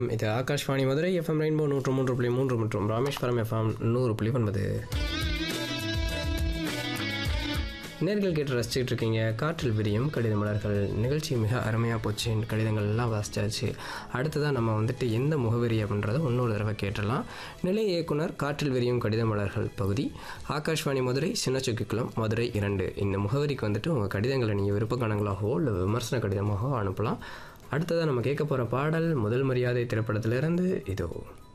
இது Akashvani Madurai FM rainbow நூற்று மூன்று புள்ளி மூன்று மற்றும் ராமேஸ்வரம் எஃப்எம் நூறு புள்ளி ஒன்பது நேர்கள் கேட்டு ரசிச்சுட்டு இருக்கீங்க காற்றில் விரியும் கடித மலர்கள் நிகழ்ச்சி மிக அருமையாக போச்சு கடிதங்கள் எல்லாம் வாசிச்சாச்சு அடுத்ததாக நம்ம வந்துட்டு எந்த முகவரி அப்படின்றத இன்னொரு தடவை கேட்டுடலாம் நிலை இயக்குனர் காற்றில் விரியும் கடித மலர்கள் பகுதி ஆகாஷ்வாணி மதுரை சின்னச்சுக்கிக்குளம் மதுரை இரண்டு இந்த முகவரிக்கு வந்துட்டு உங்கள் கடிதங்களை நீங்கள் விருப்பகணங்களாகவோ இல்லை விமர்சன கடிதமாகவோ அனுப்பலாம் அடுத்ததாக நம்ம கேட்க போகிற பாடல் முதல் மரியாதை திரைப்படத்திலிருந்து இதோ